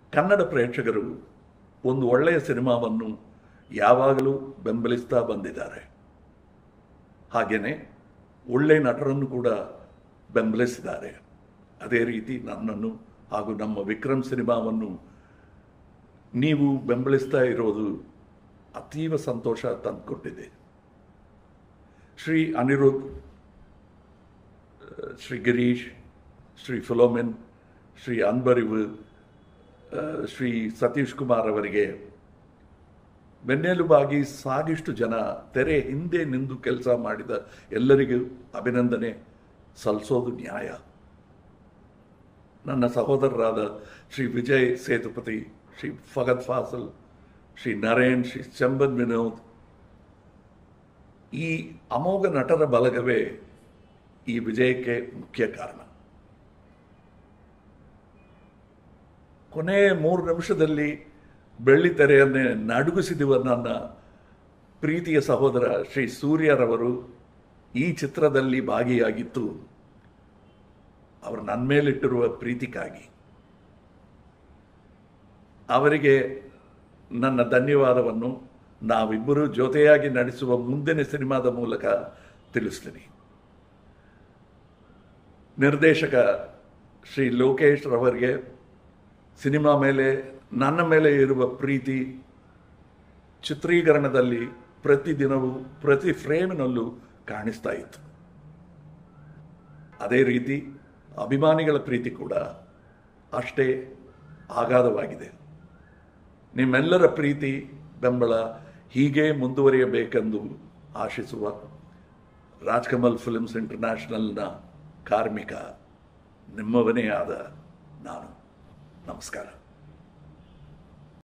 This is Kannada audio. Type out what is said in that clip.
ಕನ್ನಡ ಪ್ರೇಕ್ಷಕರು ಒಂದು ಒಳ್ಳೆಯ ಸಿನಿಮಾವನ್ನು ಯಾವಾಗಲೂ ಬೆಂಬಲಿಸ್ತಾ ಬಂದಿದ್ದಾರೆ ಹಾಗೆಯೇ ಒಳ್ಳೆಯ ನಟರನ್ನು ಕೂಡ ಬೆಂಬಲಿಸಿದ್ದಾರೆ ಅದೇ ರೀತಿ ನನ್ನನ್ನು ಹಾಗೂ ನಮ್ಮ ವಿಕ್ರಮ್ ಸಿನಿಮಾವನ್ನು ನೀವು ಬೆಂಬಲಿಸ್ತಾ ಇರೋದು ಅತೀವ ಸಂತೋಷ ತಂದುಕೊಟ್ಟಿದೆ ಶ್ರೀ ಅನಿರುದ್ಧ್ ಶ್ರೀ ಗಿರೀಶ್ ಶ್ರೀ ಫಿಲೋಮಿನ್ ಶ್ರೀ ಅನ್ಬರಿವು ಆ, ಶ್ರೀ ಸತೀಶ್ ಕುಮಾರ್ ಅವರಿಗೆ ಬೆನ್ನೆಲುಬಾಗಿ ಸಾಗಿಷ್ಟು ಜನ ತೆರೆ ಹಿಂದೆ ನಿಂತು ಕೆಲಸ ಮಾಡಿದ ಎಲ್ಲರಿಗೂ ಅಭಿನಂದನೆ ಸಲ್ಲಿಸೋದು ನ್ಯಾಯ ನನ್ನ ಸಹೋದರರಾದ ಶ್ರೀ ವಿಜಯ್ ಸೇತುಪತಿ ಶ್ರೀ ಫಗತ್ ಫಾಸಲ್ ಶ್ರೀ ನರೇನ್ ಶ್ರೀ ಚಂಬನ್ ವಿನೋದ್ ಈ ಅಮೋಘ ನಟರ ಬಲಗವೇ ಈ ವಿಜಯಕ್ಕೆ ಮುಖ್ಯ ಕಾರಣ ಕೊನೆ ಮೂರು ನಿಮಿಷದಲ್ಲಿ ಬೆಳ್ಳಿ ತೆರೆಯನ್ನೇ ನಡುಗಿಸಿದುವ ನನ್ನ ಪ್ರೀತಿಯ ಸಹೋದರ ಶ್ರೀ ಸೂರ್ಯರವರು ಈ ಚಿತ್ರದಲ್ಲಿ ಭಾಗಿಯಾಗಿತ್ತು ಅವರು ನನ್ನ ಮೇಲಿಟ್ಟಿರುವ ಪ್ರೀತಿಗಾಗಿ ಅವರಿಗೆ ನನ್ನ ಧನ್ಯವಾದವನ್ನು ನಾವಿಬ್ಬರು ಜೊತೆಯಾಗಿ ನಡೆಸುವ ಮುಂದಿನ ಸಿನಿಮಾದ ಮೂಲಕ ತಿಳಿಸ್ತೀನಿ ನಿರ್ದೇಶಕ ಶ್ರೀ ಲೋಕೇಶ್ ರವರಿಗೆ ಸಿನಿಮಾ ಮೇಲೆ ನನ್ನ ಮೇಲೆ ಇರುವ ಪ್ರೀತಿ ಚಿತ್ರೀಕರಣದಲ್ಲಿ ಪ್ರತಿದಿನವೂ ಪ್ರತಿ ಫ್ರೇಮಿನಲ್ಲೂ ಕಾಣಿಸ್ತಾ ಇತ್ತು ಅದೇ ರೀತಿ ಅಭಿಮಾನಿಗಳ ಪ್ರೀತಿ ಕೂಡ ಅಷ್ಟೇ ಆಗಾಧವಾಗಿದೆ ನಿಮ್ಮೆಲ್ಲರ ಪ್ರೀತಿ ಬೆಂಬಲ ಹೀಗೆ ಮುಂದುವರಿಯಬೇಕೆಂದು ಆಶಿಸುವ ರಾಜ್ಕಮಲ್ ಫಿಲ್ಮ್ಸ್ ಇಂಟರ್ನ್ಯಾಷನಲ್ನ ಕಾರ್ಮಿಕ ನಿಮ್ಮವನೇ ಆದ ನಾನು ನಮಸ್ಕಾರ